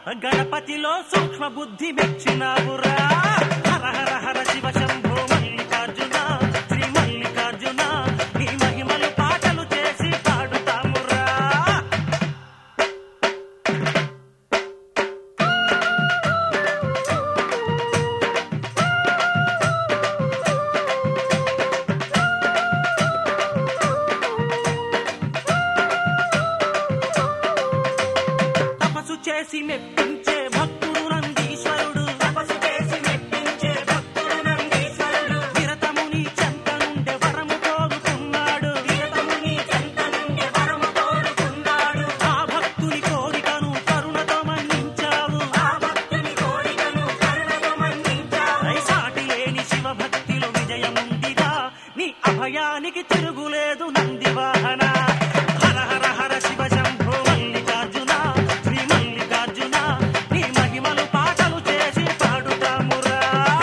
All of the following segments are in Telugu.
గణపతిలో సూక్ష్మ బుద్ధి మెచ్చినావురా హర హర హర శివ శంభో మల్లికార్జున శ్రీ మల్లికార్జున నీ మహిమలు పాటలు చేసి పాడుతామురా తపస్సు చేసి మెప్పించే భక్తుడు నందీశ్వరుడు తపస్సు చేసి మెప్పించే భక్తుడు నందీశ్వరుడు విరతముని చెంత నుండి వరము కోరుకున్నాడు తీర్థముని చెంత నుండి వరము కోరుకున్నాడు ఆ భక్తుని కోరికను కరుణతో మన్నించావు ఆ భక్తుని కోరికను కరుణతో మన్నించావు ఐ సాటి లేని శివ భక్తిలో విజయముందిరా నీ అభయానికి తిరుగులేదు నంది వాహన హర హర హర శివ శంభో మల్లికార్జున శ్రీ మల్లికార్జున నీ మహిమలు పాటలు చేసి పాడుతామురా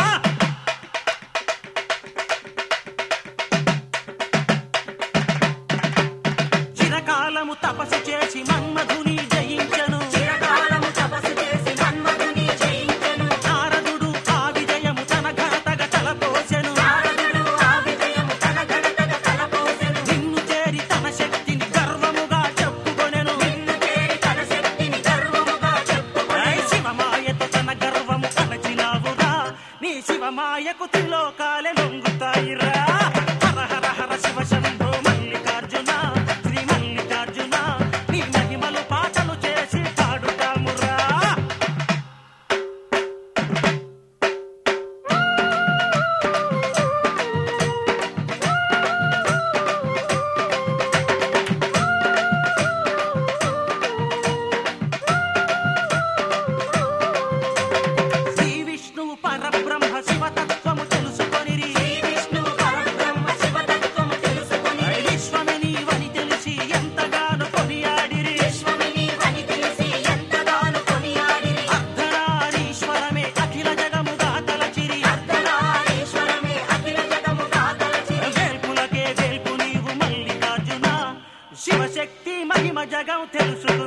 చిరకాలము తపస్సు చేసి మన్మధుని జయించను చిరకాలము తపస్సు చేసి మన్మధుని జయించెను నారదుడు ఆ విజయము తన ఘనతగ తలపోసెను నారదుడు ఆ విజయము తన ఘనతగ తలపోసెను నిన్ను చేరి తన శక్తిని గర్వముగా చెప్పుకొనెను నిన్ను చేరి తన శక్తిని గర్వముగా ఐ చెప్పుకొనెను శివమాయతో తన గర్వము అణచినావుగా నీ శివమాయకు త్రిలోకాలే లొంగుతాయిరా హర హర హర శివ శంభో మల్లికార్జున శ్రీ మల్లికార్జున నీ మహిమలు పాటలు చేసి పాడుతామురా శ్రీ విష్ణువు పరబ్రహ్మ శివతత్వము తెలుసుకొనిరి శ్రీ విష్ణువు పరబ్రహ్మ శివతత్వము తెలుసుకొని విశ్వమే నీవని తెలిసి ఎంతగానో కొనియాడిరి విశ్వమిని అని తెలిసి ఎంతగానో కొనియాడిరి అర్ధనారీశ్వరమే అఖిల జగముగా తలచిరి అర్ధనారీశ్వరమే అఖిల జగముగా తలచిరి వేల్పులకే వేల్పు నీవు మల్లికార్జున శివశక్తి మహిమ జగం తెలుసుకుని